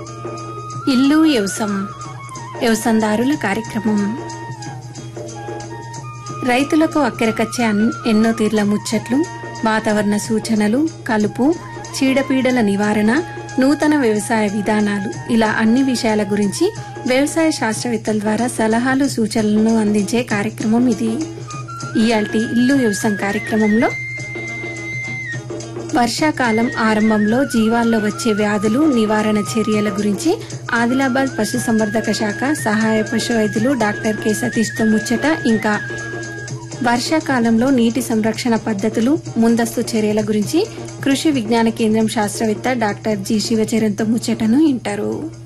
ఇల్లు వ్యవసం వ్యవసందారుల కార్యక్రమం రైతులకు అక్కరకచ్చే అన్- ఎన్నో తీర్ల ముచ్చట్లు వాతావరణ సూచనలు కలుపు చీడపీడల నివారణ నూతన వ్యవసాయ విధానాలు ఇలా అన్ని విషయాల గురించి వ్యవసాయ శాస్త్రవేత్తల ద్వారా సలహాలు సూచనలను అందించే కార్యక్రమం ఇది ఇయాల్టి ఇల్లు వ్యవసాయం కార్యక్రమంలో వర్షాకాలం ఆరంభంలో జీవాల్లో వచ్చే వ్యాధులు నివారణ చర్యల గురించి ఆదిలాబాద్ పశుసంవర్ధక శాఖ సహాయ పశు వైద్యులు డాక్టర్ కె సతీష్తో ముచ్చట ఇంకా వర్షాకాలంలో నీటి సంరక్షణ పద్ధతులు ముందస్తు చర్యల గురించి కృషి విజ్ఞాన కేంద్రం శాస్త్రవేత్త డాక్టర్ జి శివచరణ్తో ముచ్చటను వింటారు